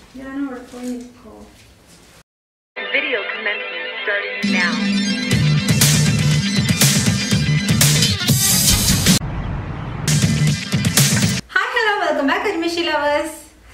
ഞാൻ അവിടെ പോയി നിൽക്കോ Video commencement starting now. Hi hello welcome back ഒരുമിഷി ലവേഴ്സ്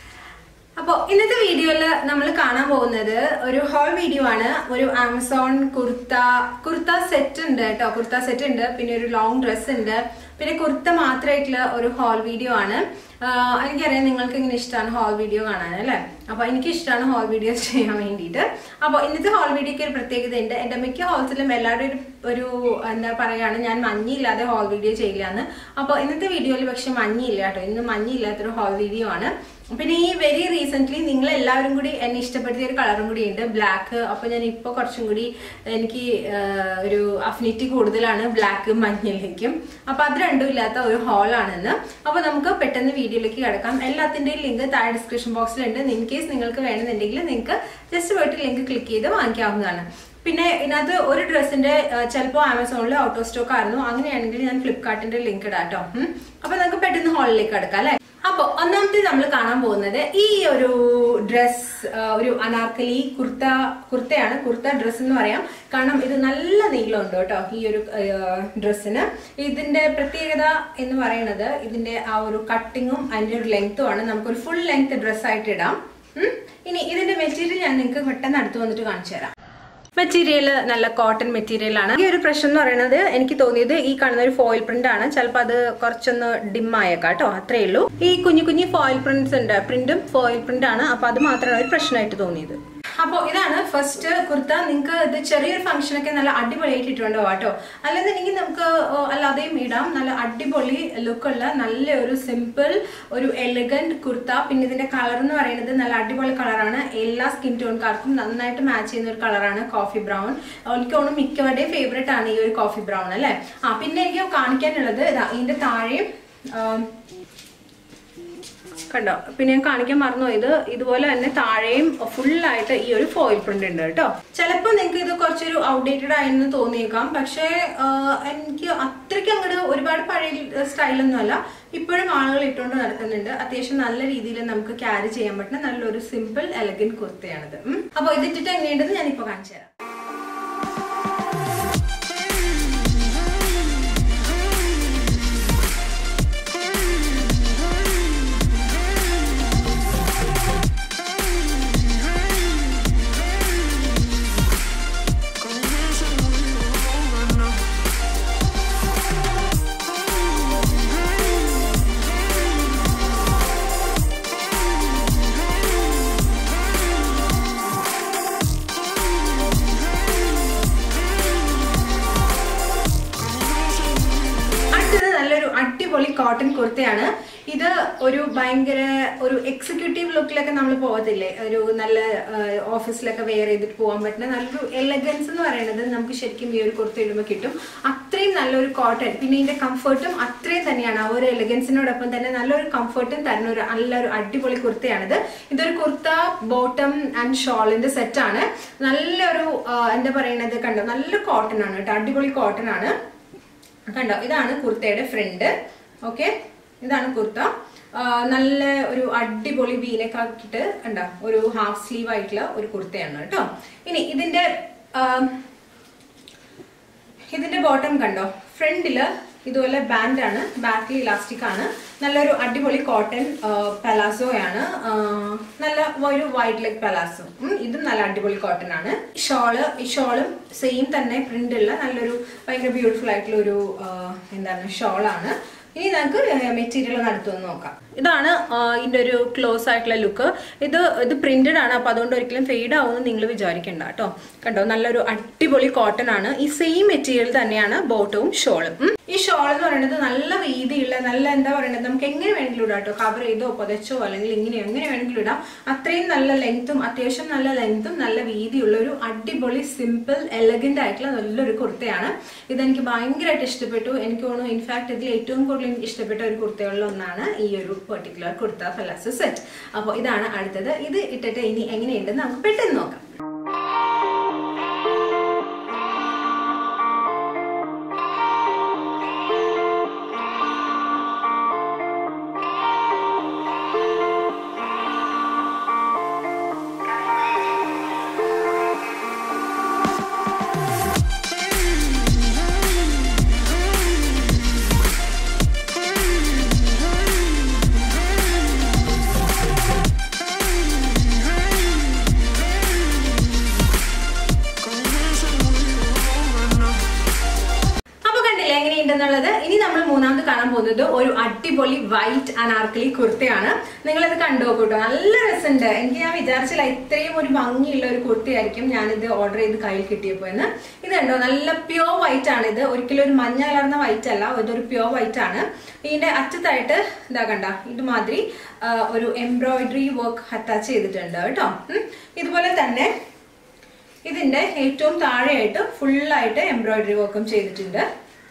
അപ്പോൾ ഇന്നത്തെ വീഡിയോയിൽ നമ്മൾ കാണാൻ പോകുന്നത് ഒരു ഹോൾ വീഡിയോ ആണ് ഒരു ആമസോൺ കുർത്ത കുർത്ത സെറ്റ് ഉണ്ട് കേട്ടോ കുർത്ത സെറ്റ് ഉണ്ട് പിന്നെ ഒരു ലോങ് ഡ്രസ് ഉണ്ട് പിന്നെ കുർത്ത മാത്രമായിട്ടുള്ള ഒരു ഹോൾ വീഡിയോ ആണ് ആഹ് എനിക്കറിയാം നിങ്ങൾക്ക് ഇങ്ങനെ ഇഷ്ടമാണ് ഹോൾ വീഡിയോ കാണാൻ അല്ലേ അപ്പോൾ എനിക്ക് ഇഷ്ടമാണ് ഹോൾ വീഡിയോസ് ചെയ്യാൻ വേണ്ടിയിട്ട് അപ്പോൾ ഇന്നത്തെ ഹോൾ വീഡിയോക്ക് ഒരു പ്രത്യേകത ഉണ്ട് എൻ്റെ മിക്ക ഹോൾസിലും എല്ലാവരും ഒരു ഒരു എന്താ പറയുകയാണ് ഞാൻ മഞ്ഞില്ലാതെ ഹോൾ വീഡിയോ ചെയ്യില്ല എന്ന് അപ്പോൾ ഇന്നത്തെ വീഡിയോയിൽ പക്ഷെ മഞ്ഞില്ല കേട്ടോ ഇന്ന് മഞ്ഞില്ലാത്തൊരു ഹോൾ വീഡിയോ ആണ് പിന്നെ ഈ വെരി റീസെന്റ് നിങ്ങൾ എല്ലാവരും കൂടി എന്നെ ഇഷ്ടപ്പെടുത്തിയ ഒരു കളറും കൂടി ഉണ്ട് ബ്ലാക്ക് അപ്പൊ ഞാൻ ഇപ്പൊ കുറച്ചും കൂടി എനിക്ക് ആഹ്, ഒരു അഫിനിറ്റി കൂടുതലാണ് ബ്ലാക്ക് മഞ്ഞിലേക്കും അപ്പൊ അത് രണ്ടും ഇല്ലാത്ത ഒരു ഹോളാണെന്ന് അപ്പൊ നമുക്ക് പെട്ടെന്ന് വീഡിയോയിലേക്ക് കിടക്കാം എല്ലാത്തിന്റെയും ലിങ്ക് താഴെ ഡിസ്ക്രിപ്ഷൻ ബോക്സിലുണ്ട് ഇൻ കേസ് നിങ്ങൾക്ക് വേണമെന്നുണ്ടെങ്കിൽ നിങ്ങൾക്ക് ജസ്റ്റ് പോയിട്ട് ലിങ്ക് ക്ലിക്ക് ചെയ്ത് വാങ്ങിക്കാവുന്നതാണ് പിന്നെ ഇതിനകത്ത് ഒരു ഡ്രസ്സിന്റെ ചിലപ്പോൾ ആമസോണിൽ ഔട്ട് ഓഫ് സ്റ്റോക്ക് ആയിരുന്നു അങ്ങനെയാണെങ്കിൽ ഞാൻ ഫ്ലിപ്കാർട്ടിന്റെ ലിങ്ക് ഇടാം കേട്ടോ ഉം. അപ്പൊ നമുക്ക് പെട്ടെന്ന് ഹോളിലേക്ക് കിടക്കാം അല്ലെ അപ്പൊ ഒന്നാമത്തെ നമ്മൾ കാണാൻ പോകുന്നത് ഈ ഒരു ഡ്രസ് ഒരു അനാർക്കലി കുർത്ത കുർത്തയാണ് കുർത്ത ഡ്രസ് എന്ന് പറയാം കാരണം ഇത് നല്ല നീളമുണ്ട് കേട്ടോ ഈ ഒരു ഡ്രസ്സിന് ഇതിന്റെ പ്രത്യേകത എന്ന് പറയുന്നത് ഇതിന്റെ ആ ഒരു കട്ടിങ്ങും അതിന്റെ ഒരു ലെങ്ത്തും ആണ് നമുക്കൊരു ഫുൾ ലെങ്ത് ഡ്രസ്സായിട്ട് ഇടാം ഉം. ഇനി ഇതിന്റെ മെറ്റീരിയൽ ഞാൻ നിങ്ങൾക്ക് പെട്ടെന്ന് അടുത്ത് വന്നിട്ട് കാണിച്ചു തരാം മെറ്റീരിയൽ നല്ല കോട്ടൺ മെറ്റീരിയൽ ആണ് ഈ ഒരു പ്രശ്നം എന്ന് പറയുന്നത് എനിക്ക് തോന്നിയത് ഈ കാണുന്ന ഒരു ഫോയിൽ പ്രിന്റ് ആണ് ചിലപ്പോൾ അത് കുറച്ചൊന്ന് ഡിം ആയേക്കാം കേട്ടോ അത്രേ ഉള്ളൂ ഈ കുഞ്ഞു കുഞ്ഞു ഫോയിൽ പ്രിന്റ്സ് ഉണ്ട് പ്രിന്റും ഫോയിൽ പ്രിന്റ് ആണ് അപ്പൊ അത് മാത്രമാണ് ഒരു പ്രശ്നമായിട്ട് തോന്നിയത് അപ്പോൾ ഇതാണ് ഫസ്റ്റ് കുർത്ത നിങ്ങൾക്ക് ഇത് ചെറിയൊരു ഫംഗ്ഷൻ ഒക്കെ നല്ല അടിപൊളിയായിട്ട് ഇട്ടുണ്ടോ കേട്ടോ അല്ലെന്നുണ്ടെങ്കിൽ നമുക്ക് ഓ, അല്ലാതെയും ഇടാം നല്ല അടിപൊളി ലുക്കുള്ള നല്ല ഒരു സിമ്പിൾ ഒരു എലഗന്റ് കുർത്ത പിന്നെ ഇതിന്റെ കളർ എന്ന് പറയുന്നത് നല്ല അടിപൊളി കളറാണ് എല്ലാ സ്കിൻ ടോൺകാർക്കും നന്നായിട്ട് മാച്ച് ചെയ്യുന്ന ഒരു കളറാണ് കോഫി ബ്രൗൺ എനിക്ക് തോന്നുന്നു മിക്കവരുടെയും ഫേവറേറ്റ് ആണ് ഈ ഒരു കോഫി ബ്രൗൺ അല്ലേ ആ പിന്നെ എനിക്ക് കാണിക്കാനുള്ളത് ഇതാ ഇതിന്റെ താഴെയും ആം, കണ്ടോ പിന്നെ ഞാൻ കാണിക്കാൻ മറന്നു ഇത് ഇതുപോലെ തന്നെ താഴെയും ഫുള്ളായിട്ട് ഈ ഒരു ഫോയിൽ പ്രിന്റ് ഉണ്ട് കേട്ടോ ചിലപ്പോൾ നിങ്ങൾക്ക് ഇത് കുറച്ചൊരു ഔട്ട്ഡേറ്റഡ് ആയെന്ന് തോന്നിയേക്കാം പക്ഷേ ആഹ്, എനിക്ക് അത്രയ്ക്ക് അങ്ങോട്ട് ഒരുപാട് പഴയ സ്റ്റൈലൊന്നും അല്ല ഇപ്പോഴും ആളുകൾ ഇട്ടുകൊണ്ട് നടക്കുന്നുണ്ട് അത്യാവശ്യം നല്ല രീതിയിൽ നമുക്ക് ക്യാരി ചെയ്യാൻ പറ്റുന്ന നല്ലൊരു സിമ്പിൾ എലഗൻ കുർത്തയാണിത് ഉം. അപ്പോൾ ഇതിട്ടിട്ട് എങ്ങനെയുണ്ടെന്ന് ഞാനിപ്പോൾ കാണിച്ചു തരാം അടുത്തത് നല്ലൊരു അടിപൊളി കോട്ടൺ കുർത്തയാണ് ഇത് ഒരു ഭയങ്കര ഒരു എക്സിക്യൂട്ടീവ് ലുക്കിലൊക്കെ നമ്മൾ പോകത്തില്ലേ ഒരു നല്ല ഓഫീസിലൊക്കെ വെയർ ചെയ്തിട്ട് പോകാൻ പറ്റുന്ന നല്ലൊരു എലഗൻസ് എന്ന് പറയുന്നത് നമുക്ക് ശരിക്കും ഈ ഒരു കുർത്ത ഇടുമ്പോൾ കിട്ടും അത്രയും നല്ലൊരു കോട്ടൺ പിന്നെ ഇതിന്റെ കംഫർട്ടും അത്രയും തന്നെയാണ് ആ ഒരു എലഗൻസിനോടൊപ്പം തന്നെ നല്ലൊരു കംഫർട്ടും തരുന്ന ഒരു നല്ലൊരു അടിപൊളി കുർത്തയാണിത് ഇതൊരു കുർത്ത ബോട്ടം ആൻഡ് ഷോളിന്റെ സെറ്റാണ് നല്ലൊരു ആ, എന്താ പറയുന്നത് കണ്ടോ നല്ല കോട്ടൺ ആണ് കേട്ടോ അടിപൊളി കോട്ടൺ ആണ് കണ്ടോ ഇതാണ് കുർത്തയുടെ ഫ്രണ്ട് ഓക്കെ ഇതാണ് കുർത്ത ആ, നല്ല ഒരു അടിപൊളി വീനൊക്കെ ആക്കിയിട്ട് കണ്ടോ ഒരു ഹാഫ് സ്ലീവ് ആയിട്ടുള്ള ഒരു കുർത്തയാണ് കേട്ടോ ഇനി ഇതിന്റെ ആ, ഇതിന്റെ ബോട്ടം കണ്ടോ ഫ്രണ്ടില് ഇതുപോലെ ബാൻഡ് ആണ് ബാക്കിൽ ഇലാസ്റ്റിക് ആണ് നല്ലൊരു അടിപൊളി കോട്ടൺ പലാസോ ആണ് ആ, നല്ല ഒരു വൈറ്റ് ലെഗ് പലാസോ ഇതും നല്ല അടിപൊളി കോട്ടൺ ആണ് ഷോള് ഈ ഷോളും സെയിം തന്നെ പ്രിന്റ് ഉള്ള നല്ലൊരു ഭയങ്കര ബ്യൂട്ടിഫുൾ ആയിട്ടുള്ള ഒരു ആ, എന്താണ് ഷോളാണ് ഇനി നമുക്ക് മെറ്റീരിയൽ ഒന്ന് അടുത്ത് വന്ന് നോക്കാം ഇതാണ് ആ, ഇതിന്റെ ഒരു ക്ലോസ് ആയിട്ടുള്ള ലുക്ക് ഇത് ഇത് പ്രിന്റഡ് ആണ് അപ്പൊ അതുകൊണ്ട് ഒരിക്കലും ഫെയ്ഡ് ആവുമെന്ന് നിങ്ങൾ വിചാരിക്കണ്ട കേട്ടോ കണ്ടോ നല്ലൊരു അടിപൊളി കോട്ടൺ ആണ് ഈ സെയിം മെറ്റീരിയൽ തന്നെയാണ് ബോട്ടവും ഷോളും ഉം. ഈ ഷോൾ എന്ന് പറയുന്നത് നല്ല വീതിയുള്ള നല്ല എന്താ പറയുന്നത് നമുക്ക് എങ്ങനെ വേണമെങ്കിലും ഇടാം കേട്ടോ കവർ ചെയ്തോ പൊതച്ചോ അല്ലെങ്കിൽ ഇങ്ങനെ എങ്ങനെ വേണമെങ്കിലും ഇടാം അത്രയും നല്ല ലെങ്ത്തും അത്യാവശ്യം നല്ല ലെങ്ത്തും നല്ല വീതിയുള്ള ഒരു അടിപൊളി സിമ്പിൾ എലഗന്റ് ആയിട്ടുള്ള നല്ലൊരു കുർത്തയാണ് ഇതെനിക്ക് ഭയങ്കരമായിട്ട് ഇഷ്ടപ്പെട്ടു എനിക്ക് തോന്നുന്നു ഇൻഫാക്ട് ഇതിൽ ഏറ്റവും കൂടുതൽ എനിക്ക് ഇഷ്ടപ്പെട്ട ഒരു കുർത്തകളിൽ ഒന്നാണ് ഈ ഒരു പെർട്ടിക്കുലർ കുർത്ത ഫലാസ് സെറ്റ് അപ്പോൾ ഇതാണ് അടുത്തത് ഇത് ഇട്ടിട്ട് ഇനി എങ്ങനെയുണ്ടെന്ന് നമുക്ക് പെട്ടെന്ന് നോക്കാം പോകുന്നത് ഒരു അടിപൊളി വൈറ്റ് അനാർക്കലി കുർത്തയാണ് നിങ്ങളിത് കണ്ടു നോക്കൂ കേട്ടോ നല്ല രസമുണ്ട് എനിക്ക് ഞാൻ വിചാരിച്ചില്ല ഇത്രയും ഒരു ഭംഗിയുള്ള ഒരു കുർത്തയായിരിക്കും ഞാനിത് ഓർഡർ ചെയ്ത് കയ്യിൽ കിട്ടിയപ്പോ എന്ന് ഇത് കണ്ടോ നല്ല പ്യോർ വൈറ്റ് ആണ് ഇത് ഒരിക്കലും ഒരു മഞ്ഞ കലർന്ന വൈറ്റ് അല്ല ഇതൊരു പ്യോർ വൈറ്റ് ആണ് ഇതിന്റെ അറ്റത്തായിട്ട് ഇതാ കണ്ട ഇതുമാതിരി ആ, ഒരു എംബ്രോയിഡറി വർക്ക് അറ്റാച്ച് ചെയ്തിട്ടുണ്ട് കേട്ടോ ഉം. ഇതുപോലെ തന്നെ ഇതിന്റെ ഏറ്റവും താഴെയായിട്ട് ഫുള്ളായിട്ട് എംബ്രോയിഡറി വർക്കും ചെയ്തിട്ടുണ്ട്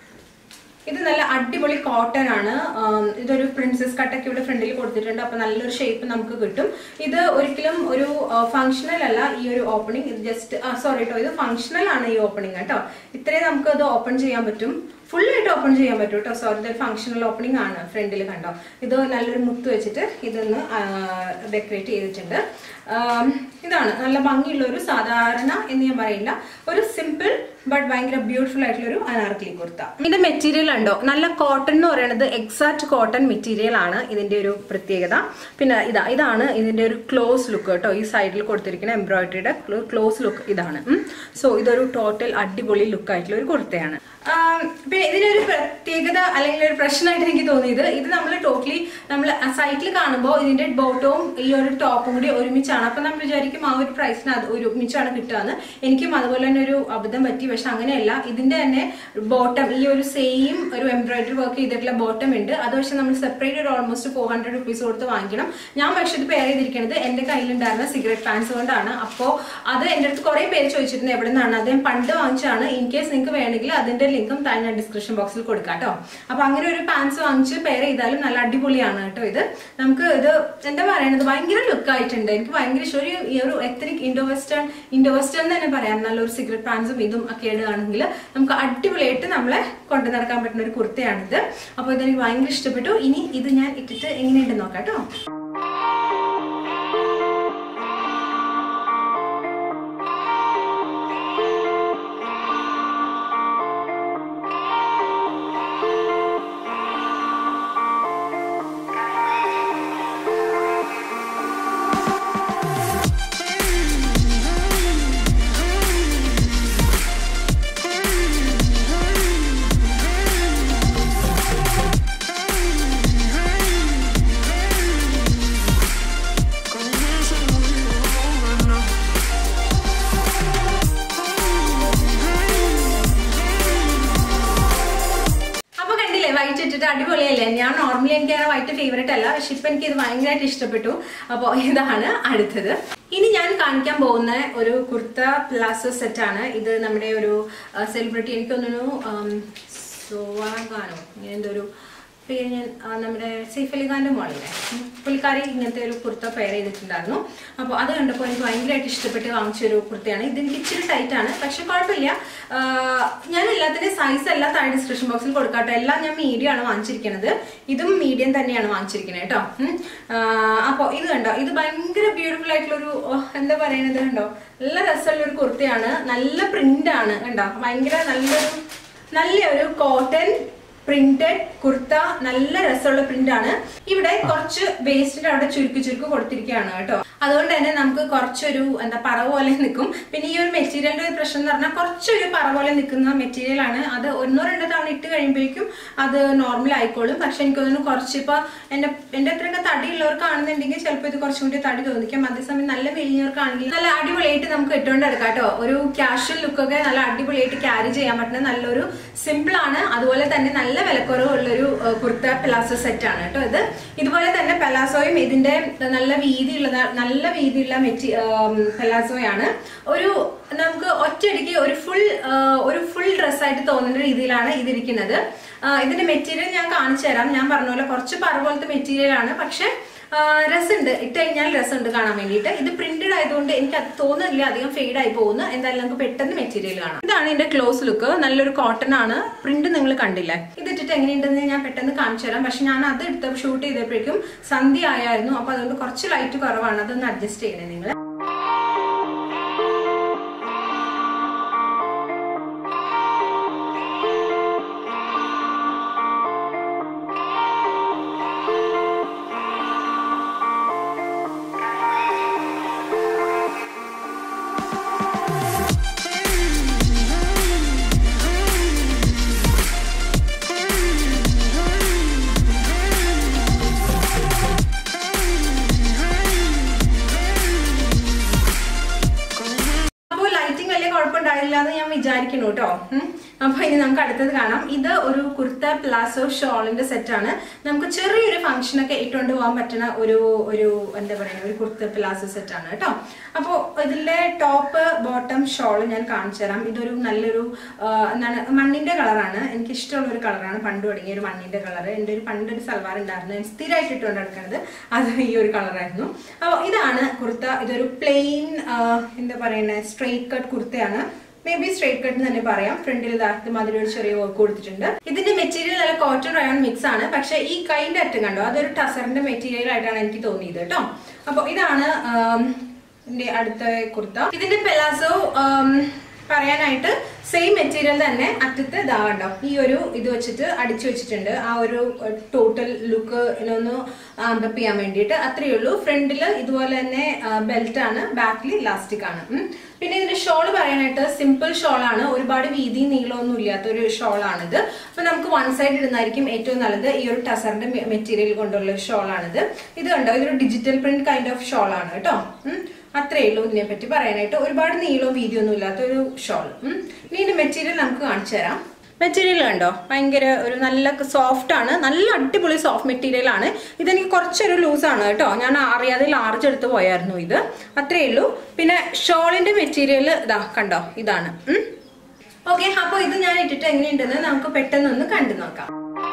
ഇത് നല്ല അടിപൊളി കോട്ടൺ ആണ് ആം, ഇതൊരു പ്രിൻസസ് കട്ടൊക്കെ ഇവിടെ ഫ്രണ്ടിൽ കൊടുത്തിട്ടുണ്ട് അപ്പൊ നല്ലൊരു ഷേപ്പ് നമുക്ക് കിട്ടും ഇത് ഒരിക്കലും ഒരു ഫങ്ഷണൽ അല്ല ഈ ഒരു ഓപ്പണിംഗ് ഇത് ജസ്റ്റ് സോറി കേട്ടോ ഇത് ഫങ്ഷണൽ ആണ് ഈ ഓപ്പണിംഗ് കേട്ടോ ഇത്രയും നമുക്ക് അത് ഓപ്പൺ ചെയ്യാൻ പറ്റും ഫുൾ ആയിട്ട് ഓപ്പൺ ചെയ്യാൻ പറ്റും കേട്ടോ സോറി ഇത് ഫങ്ഷണൽ ഓപ്പണിംഗ് ആണ് ഫ്രണ്ടിൽ കണ്ടോ ഇത് നല്ലൊരു മുത്ത് വെച്ചിട്ട് ഇതൊന്ന് ഡെക്കറേറ്റ് ചെയ്തിട്ടുണ്ട് ആം, ഇതാണ് നല്ല ഭംഗിയുള്ള ഒരു സാധാരണ എന്ന് ഞാൻ പറയില്ല ഒരു സിമ്പിൾ ബട്ട് ഭയങ്കര ബ്യൂട്ടിഫുൾ ആയിട്ടുള്ള ഒരു അനാർക്കലി കുർത്ത ഇതിന്റെ മെറ്റീരിയൽ ഉണ്ടോ നല്ല കോട്ടൺ എന്ന് പറയുന്നത് എക്സാക്ട് കോട്ടൺ മെറ്റീരിയൽ ആണ് ഇതിന്റെ ഒരു പ്രത്യേകത പിന്നെ ഇതാ ഇതാണ് ഇതിന്റെ ഒരു ക്ലോസ് ലുക്ക് കേട്ടോ ഈ സൈഡിൽ കൊടുത്തിരിക്കുന്ന എംബ്രോയിഡറിയുടെ ക്ലോസ് ലുക്ക് ഇതാണ് സോ ഇതൊരു ടോട്ടൽ അടിപൊളി ലുക്ക് ആയിട്ടുള്ള ഒരു കുർത്തയാണ് ആം, പിന്നെ ഇതിനൊരു പ്രത്യേകത അല്ലെങ്കിൽ ഒരു പ്രശ്നമായിട്ട് എനിക്ക് തോന്നിയത് ഇത് നമ്മൾ ടോട്ടലി നമ്മൾ സൈറ്റിൽ കാണുമ്പോൾ ഇതിന്റെ ബോട്ടവും ഈ ഒരു ടോപ്പും കൂടി ഒരുമിച്ചാണ് അപ്പൊ നമ്മൾ വിചാരിക്കും ആ ഒരു പ്രൈസിന് അത് ഒരുമിച്ചാണ് കിട്ടുകയെന്ന് എനിക്കും അതുപോലെ തന്നെ ഒരു അബദ്ധം പറ്റി പക്ഷെ അങ്ങനെയല്ല ഇതിന്റെ തന്നെ ബോട്ടം ഈ ഒരു സെയിം ഒരു എംബ്രോയിഡറി വർക്ക് ചെയ്തിട്ടുള്ള ബോട്ടം ഉണ്ട് അത് പക്ഷെ നമ്മൾ സെപ്പറേറ്റ് ഒരു ഓൾമോസ്റ്റ് ഫോർ ഹൺഡ്രഡ് റുപ്പീസ് കൊടുത്ത് വാങ്ങിക്കണം ഞാൻ പക്ഷെ ഇത് പെയർ ചെയ്തിരിക്കുന്നത് എന്റെ കയ്യിലുണ്ടായിരുന്ന സിഗരറ്റ് പാൻസ് കൊണ്ടാണ് അപ്പോൾ അത് എൻ്റെ അടുത്ത് കുറെ പേര് ചോദിച്ചിരുന്നു എവിടെ നിന്നാണ് അത് ഞാൻ പണ്ട് വാങ്ങിച്ചാണ് ഇൻ കേസ് നിങ്ങൾക്ക് വേണമെങ്കിൽ അതിന്റെ ലിങ്കും താഴെ ഞാൻ ഡിസ്ക്രിപ്ഷൻ ബോക്സിൽ കൊടുക്കാം കേട്ടോ അപ്പൊ അങ്ങനെ ഒരു പാൻസ് വാങ്ങിച്ച് പെയർ ചെയ്താലും നല്ല അടിപൊളിയാണ് കേട്ടോ ഇത് നമുക്ക് ഇത് എന്താ പറയണത് ഭയങ്കര ലുക്ക് ആയിട്ടുണ്ട് എനിക്ക് ഭയങ്കര ഇഷ്ടം ഒരു ഈ ഒരു ethnic Indo western Indo western തന്നെ പറയാം നല്ലൊരു സിഗരറ്റ് പാൻസും ഇതും ഒക്കെ ഇടുകയാണെങ്കിൽ നമുക്ക് അടിപൊളിയായിട്ട് നമ്മളെ കൊണ്ടു നടക്കാൻ പറ്റുന്ന ഒരു കുർത്തയാണിത് അപ്പോൾ ഇതെനിക്ക് ഭയങ്കര ഇഷ്ടപ്പെട്ടു ഇനി ഇത് ഞാൻ ഇട്ടിട്ട് എങ്ങനെയുണ്ട് നോക്കാം കേട്ടോ അപ്പൊ കണ്ടില്ലേ വൈറ്റ് ഇട്ടിട്ട് അടിപൊളിയല്ലേ ഞാൻ നോർമലി എനിക്ക് അങ്ങനെ വൈറ്റ് ഫേവറേറ്റ് അല്ല പക്ഷെ ഇപ്പൊ എനിക്ക് ഇത് ഭയങ്കരമായിട്ട് ഇഷ്ടപ്പെട്ടു അപ്പോൾ ഇതാണ് അടുത്തത് ഇനി ഞാൻ കാണിക്കാൻ പോകുന്ന ഒരു കുർത്ത പ്ലാസോ സെറ്റ് ആണ് ഇത് നമ്മുടെ ഒരു സെലിബ്രിറ്റി എനിക്ക് തോന്നുന്നു സോവാഗാനോ ഇങ്ങനെ എന്തോ ഒരു പേര് ഞാൻ ആ, നമ്മുടെ സൈഫ് അലി ഖാന്റെ മോളില്ലേ ഉം. പുള്ളിക്കാരി ഇങ്ങനത്തെ ഒരു കുർത്ത പെയർ ചെയ്തിട്ടുണ്ടായിരുന്നു അപ്പോൾ അത് കണ്ടപ്പോൾ എനിക്ക് ഭയങ്കരമായിട്ട് ഇഷ്ടപ്പെട്ട് വാങ്ങിച്ചൊരു കുർത്തയാണ് ഇത് എനിക്ക് ഇച്ചിരി ടൈറ്റ് ആണ് പക്ഷെ കുഴപ്പമില്ല ആ, ഞാൻ എല്ലാത്തിൻ്റെയും സൈസ് എല്ലാം താഴെ ഡിസ്ക്രിപ്ഷൻ ബോക്സിൽ കൊടുക്കാട്ടെ എല്ലാം ഞാൻ മീഡിയം ആണ് വാങ്ങിച്ചിരിക്കുന്നത് ഇതും മീഡിയം തന്നെയാണ് വാങ്ങിച്ചിരിക്കുന്നത് കേട്ടോ അപ്പോൾ ഇത് കണ്ടോ ഇത് ഭയങ്കര ബ്യൂട്ടിഫുൾ ആയിട്ടുള്ള ഒരു എന്താ പറയുന്നത് കണ്ടോ നല്ല രസമുള്ള ഒരു കുർത്തയാണ് നല്ല പ്രിന്റ് ആണ് കണ്ടോ ഭയങ്കര നല്ലൊരു നല്ല ഒരു കോട്ടൺ പ്രിന്റഡ് കുർത്ത നല്ല രസമുള്ള പ്രിന്റ് ആണ് ഇവിടെ കുറച്ച് വേസ്റ്റിന്റെ അവിടെ ചുരുക്കി ചുരുക്കി കൊടുത്തിരിക്കുകയാണ് കേട്ടോ അതുകൊണ്ട് തന്നെ നമുക്ക് കുറച്ചൊരു എന്താ പറ പോലെ നിൽക്കും പിന്നെ ഈ ഒരു മെറ്റീരിയലിന്റെ ഒരു പ്രശ്നം എന്ന് പറഞ്ഞാൽ കുറച്ചൊരു പറ പോലെ നിൽക്കുന്ന മെറ്റീരിയൽ ആണ് അത് ഒന്നോ രണ്ടോ തവണ ഇട്ട് കഴിയുമ്പോഴേക്കും അത് നോർമൽ ആയിക്കോളും പക്ഷെ എനിക്ക് തോന്നുന്നു കുറച്ച് ഇപ്പൊ എന്റെ എന്റെ അത്രയൊക്കെ തടിയുള്ളവർക്കാണെന്നുണ്ടെങ്കിൽ ചിലപ്പോൾ ഇത് കുറച്ചും കൂടി തടി തോന്നിക്കും അതേസമയം നല്ല മെലിഞ്ഞവർക്കാണെങ്കിൽ നല്ല അടിപൊളിയായിട്ട് നമുക്ക് ഇട്ടുകൊണ്ട് എടുക്കാം കേട്ടോ ഒരു ക്യാഷ്വൽ ലുക്കൊക്കെ നല്ല അടിപൊളിയായിട്ട് ക്യാരി ചെയ്യാൻ പറ്റുന്ന നല്ലൊരു സിമ്പിൾ ആണ് അതുപോലെ തന്നെ നല്ല വിലക്കുറവുള്ളൊരു ഏഹ്, കുർത്ത പെലാസോ സെറ്റ് ആണ് കേട്ടോ ഇത് ഇതുപോലെ തന്നെ പെലാസോയും ഇതിന്റെ നല്ല വീതിയുള്ള നല്ല വീതിയുള്ള മെറ്റി പെലാസോയാണ് ഒരു നമുക്ക് ഒറ്റയടിക്ക് ഒരു ഫുൾ ഒരു ഫുൾ ഡ്രസ്സായിട്ട് തോന്നുന്ന രീതിയിലാണ് ഇതിരിക്കുന്നത് ആ, ഇതിന്റെ മെറ്റീരിയൽ ഞാൻ കാണിച്ചു തരാം ഞാൻ പറഞ്ഞ പോലെ കുറച്ച് പറ പോലത്തെ മെറ്റീരിയൽ ആണ് പക്ഷെ രസമുണ്ട് ഇട്ട് കഴിഞ്ഞാൽ രസമുണ്ട് കാണാൻ വേണ്ടിയിട്ട് ഇത് പ്രിന്റഡ് ആയതുകൊണ്ട് എനിക്ക് അത് തോന്നുന്നില്ല അധികം ഫെയ്ഡ് ആയി പോകുന്നു എന്തായാലും നമുക്ക് പെട്ടെന്ന് മെറ്റീരിയൽ കാണാം ഇതാണ് ഇതിന്റെ ക്ലോസ് ലുക്ക് നല്ലൊരു കോട്ടൺ ആണ് പ്രിന്റ് നിങ്ങൾ കണ്ടില്ലേ ഇത് ഇട്ടിട്ട് എങ്ങനെയുണ്ടെന്ന് ഞാൻ പെട്ടെന്ന് കാണിച്ചു തരാം പക്ഷെ ഞാൻ അത് എടുത്ത ഷൂട്ട് ചെയ്തപ്പോഴേക്കും സന്ധ്യ ആയായിരുന്നു അപ്പൊ അതുകൊണ്ട് കുറച്ച് ലൈറ്റ് കുറവാണ് അതൊന്ന് അഡ്ജസ്റ്റ് ചെയ്യണേ നിങ്ങൾ വിചാരിക്കുന്നു കേട്ടോ ഉം. അപ്പൊ ഇനി നമുക്ക് അടുത്തത് കാണാം ഇത് ഒരു കുർത്ത പ്ലാസോ ഷോളിന്റെ സെറ്റാണ് നമുക്ക് ചെറിയൊരു ഫംഗ്ഷൻ ഒക്കെ ഇട്ടുകൊണ്ട് പോകാൻ പറ്റുന്ന ഒരു ഒരു എന്താ പറയുക ഒരു കുർത്ത പ്ലാസോ സെറ്റാണ് കേട്ടോ അപ്പോൾ ഇതിലെ ടോപ്പ് ബോട്ടം ഷോൾ ഞാൻ കാണിച്ചു തരാം ഇതൊരു നല്ലൊരു ആ, എന്താണ് മണ്ണിന്റെ കളറാണ് എനിക്ക് ഇഷ്ടമുള്ള ഒരു കളറാണ് പണ്ട് തുടങ്ങിയ ഒരു മണ്ണിന്റെ കളർ എൻ്റെ ഒരു പണ്ടൊരു സൽവാർ ഉണ്ടായിരുന്നു ഞാൻ സ്ഥിരമായിട്ട് ഇട്ടുകൊണ്ട് നടക്കുന്നത് അത് ഈ ഒരു കളറായിരുന്നു അപ്പോൾ ഇതാണ് കുർത്ത ഇതൊരു പ്ലെയിൻ എന്താ പറയുന്നത് സ്ട്രെയിറ്റ് കട്ട് കുർത്തയാണ് മേ ബി സ്ട്രേറ്റ് കട്ട് തന്നെ പറയാം ഫ്രണ്ടിൽ ഇതാക്കി മാതിരി ഒരു ചെറിയ വർക്ക് കൊടുത്തിട്ടുണ്ട് ഇതിന്റെ മെറ്റീരിയൽ നല്ല കോട്ടൺ റയോൺ മിക്സ് ആണ് പക്ഷെ ഈ കൈന്റെ അറ്റം കണ്ടോ അതൊരു ടസറിന്റെ മെറ്റീരിയൽ ആയിട്ടാണ് എനിക്ക് തോന്നിയത് കേട്ടോ അപ്പൊ ഇതാണ് ആം, ഇതിന്റെ അടുത്ത കുർത്ത ഇതിന്റെ പെലാസോ പറയാനായിട്ട് സെയിം മെറ്റീരിയൽ തന്നെ അറ്റത്ത് ഇതാവണ്ടോ ഈ ഒരു ഇത് വെച്ചിട്ട് അടിച്ചു വെച്ചിട്ടുണ്ട് ആ ഒരു ടോട്ടൽ ലുക്ക് ഒന്ന് ആമ്പപ്പ് ചെയ്യാൻ വേണ്ടിയിട്ട് അത്രയേ ഉള്ളൂ ഫ്രണ്ടിൽ ഇതുപോലെ തന്നെ ബെൽറ്റ് ആണ് ബാക്കിൽ ഇലാസ്റ്റിക് ആണ് ഉം. പിന്നെ ഇതിന്റെ ഷോൾ പറയാനായിട്ട് സിമ്പിൾ ഷോൾ ആണ് ഒരുപാട് വീതി നീളമൊന്നും ഇല്ലാത്ത ഒരു ഷോൾ ആണിത് അപ്പൊ നമുക്ക് വൺ സൈഡ് ഇടുന്നതായിരിക്കും ഏറ്റവും നല്ലത് ഈ ഒരു ടസറിന്റെ മെറ്റീരിയൽ കൊണ്ടുള്ള ഒരു ഷോൾ ആണിത് ഇത് കണ്ടോ ഇതൊരു digital print kind of shawl ആണ് കേട്ടോ ഉം. അത്രേ ഉള്ളൂ ഇതിനെ പറ്റി പറയാനായിട്ട് ഒരുപാട് നീളവും വീതിയൊന്നും ഇല്ലാത്ത ഒരു ഷോൾ ഇനി ഇതിന്റെ മെറ്റീരിയൽ നമുക്ക് കാണിച്ചു തരാം മെറ്റീരിയൽ കണ്ടോ ഭയങ്കര ഒരു നല്ല സോഫ്റ്റ് ആണ് നല്ല അടിപൊളി സോഫ്റ്റ് മെറ്റീരിയൽ ആണ് ഇതെനിക്ക് കുറച്ചൊരു ലൂസ് ആണ് കേട്ടോ ഞാൻ അറിയാതെ ലാർജ് എടുത്ത് പോയായിരുന്നു ഇത് അത്രേ ഉള്ളൂ പിന്നെ ഷോളിന്റെ മെറ്റീരിയൽ ഇതാ കണ്ടോ ഇതാണ് ഓക്കെ അപ്പോൾ ഇത് ഞാൻ ഇട്ടിട്ട് എങ്ങനെയുണ്ടെന്ന് നമുക്ക് പെട്ടെന്നൊന്ന് കണ്ടു നോക്കാം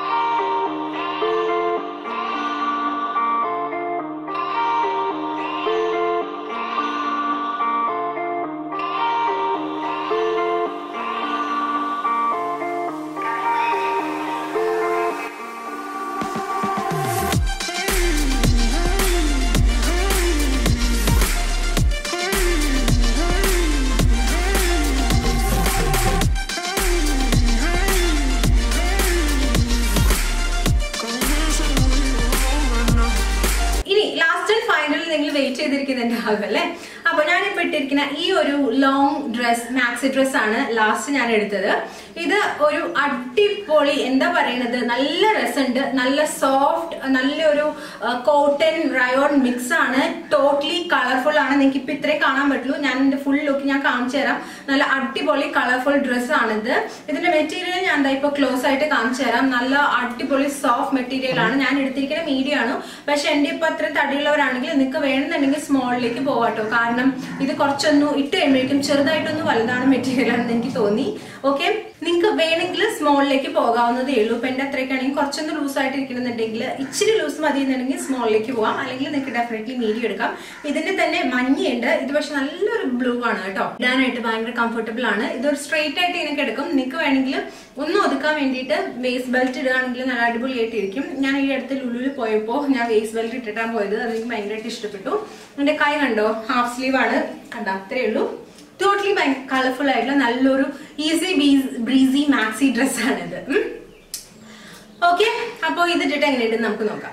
ഇനി ലാസ്റ്റ് ആൻഡ് ഫൈനൽ നിങ്ങൾ വെയിറ്റ് ചെയ്തിരിക്കുന്നുണ്ടാകും അല്ലേ അപ്പൊ ഞാനിപ്പോ ഇട്ടിരിക്കുന്ന ഈ ഒരു ലോങ് ഡ്രസ് മാക്സി ഡ്രസ് ആണ് ലാസ്റ്റ് ഞാൻ എടുത്തത് ഇത് ഒരു അടിപൊളി എന്താ പറയുന്നത് നല്ല രസമുണ്ട് നല്ല സോഫ്റ്റ് നല്ലൊരു കോട്ടൺ റയോൺ മിക്സ് ആണ് ടോട്ടലി കളർഫുൾ ആണ് നിങ്ങൾക്ക് ഇപ്പൊ ഇത്രേ കാണാൻ പറ്റുള്ളൂ ഞാൻ എന്റെ ഫുൾ ലുക്ക് ഞാൻ കാണിച്ചു തരാം നല്ല അടിപൊളി കളർഫുൾ ഡ്രസ് ആണിത് ഇതിന്റെ മെറ്റീരിയൽ ഞാൻ ദാ ഇപ്പൊ ക്ലോസ് ആയിട്ട് കാണിച്ചു തരാം നല്ല അടിപൊളി സോഫ്റ്റ് മെറ്റീരിയൽ ആണ് ഞാൻ എടുത്തിരിക്കുന്ന മീഡിയം ആണ് പക്ഷെ എന്റെ ഇപ്പൊ അത്ര തടിയുള്ളവരാണെങ്കിൽ നിങ്ങൾക്ക് വേണമെന്നുണ്ടെങ്കിൽ സ്മോളിലേക്ക് പോവാട്ടോ കാരണം ഇത് കുറച്ചൊന്നും ഇട്ട് കഴിയുമ്പോഴേക്കും ചെറുതായിട്ടൊന്ന് വലുതാണ് മെറ്റീരിയൽ ആണെന്ന് എനിക്ക് തോന്നി ഓക്കെ നിങ്ങൾക്ക് വേണമെങ്കിൽ സ്മോളിലേക്ക് പോകാവുന്നതേ ഉള്ളൂ ഇപ്പൊ എന്റെ അത്രയ്ക്കാണെങ്കിൽ കുറച്ചൊന്ന് ലൂസ് ആയിട്ട് ഇരിക്കണമെന്നുണ്ടെങ്കിൽ ഇച്ചിരി ലൂസ് മതി എന്നുണ്ടെങ്കിൽ സ്മോളിലേക്ക് പോകാം അല്ലെങ്കിൽ നിങ്ങൾക്ക് ഡെഫിനറ്റ്ലി മീഡിയം എടുക്കാം ഇതിന്റെ തന്നെ മഞ്ഞയുണ്ട് ഇത് പക്ഷെ നല്ലൊരു ബ്ലൂ ആണ് കേട്ടോ ഇടാനായിട്ട് ഭയങ്കര കംഫർട്ടബിൾ ആണ് ഇതൊരു സ്ട്രെയിറ്റ് ആയിട്ട് ഇതിനൊക്കെ എടുക്കും നിങ്ങൾക്ക് വേണമെങ്കിൽ ഒന്ന് ഒതുക്കാൻ വേണ്ടിയിട്ട് വേസ്റ്റ് ബെൽറ്റ് ഇടുകയാണെങ്കിൽ നല്ല അടിപൊളിയായിട്ട് ഇരിക്കും ഞാൻ ഈ അടുത്ത് ലുലുവിൽ പോയപ്പോൾ ഞാൻ വേസ്റ്റ് ബെൽറ്റ് ഇട്ടിട്ടാണ് പോയത് അത് എനിക്ക് ഭയങ്കരമായിട്ട് ഇഷ്ടപ്പെട്ടു എന്റെ കൈ കണ്ടോ ഹാഫ് സ്ലീവ് ആണ് കണ്ടോ അത്രേ ഉള്ളൂ ടോട്ടലി ഭയങ്കര കളർഫുൾ ആയിട്ടുള്ള നല്ലൊരു ഈസി ബ്രീസി മാക്സി ഡ്രസ്സാണിത് ഓക്കെ അപ്പോൾ ഇതിട്ടിട്ട് എങ്ങനെയുണ്ട് നമുക്ക് നോക്കാം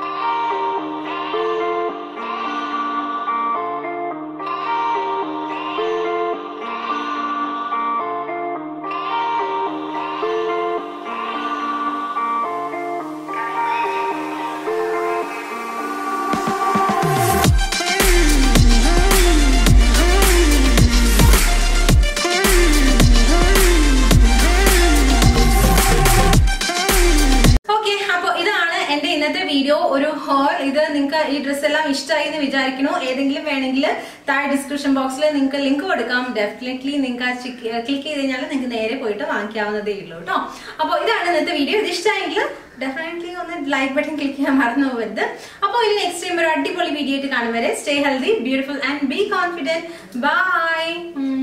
ഓക്കെ അപ്പൊ ഇതാണ് എന്റെ ഇന്നത്തെ വീഡിയോ ഒരു ഹോൾ ഇത് നിങ്ങൾക്ക് ഈ ഡ്രസ് എല്ലാം ഇഷ്ടമായി എന്ന് വിചാരിക്കണു ഏതെങ്കിലും വേണമെങ്കിൽ താഴെ ഡിസ്ക്രിപ്ഷൻ ബോക്സിൽ നിങ്ങൾക്ക് ലിങ്ക് കൊടുക്കാം ഡെഫിനറ്റ്ലി നിങ്ങൾക്ക് ക്ലിക്ക് ചെയ്ത് കഴിഞ്ഞാൽ നിങ്ങൾക്ക് നേരെ പോയിട്ട് വാങ്ങിക്കാവുന്നതേ ഉള്ളൂ കേട്ടോ അപ്പോൾ ഇതാണ് ഇന്നത്തെ വീഡിയോ ഇത് ഇഷ്ടമായെങ്കിൽ ഡെഫിനറ്റ്ലി ഒന്ന് ലൈക്ക് ബട്ടൺ ക്ലിക്ക് ചെയ്യാൻ മറന്നു പോകരുത് അപ്പോൾ ഇനി നെക്സ്റ്റ് ടൈം ഒരു അടിപൊളി വീഡിയോ ആയിട്ട് കാണും വരെ stay healthy beautiful and be confident by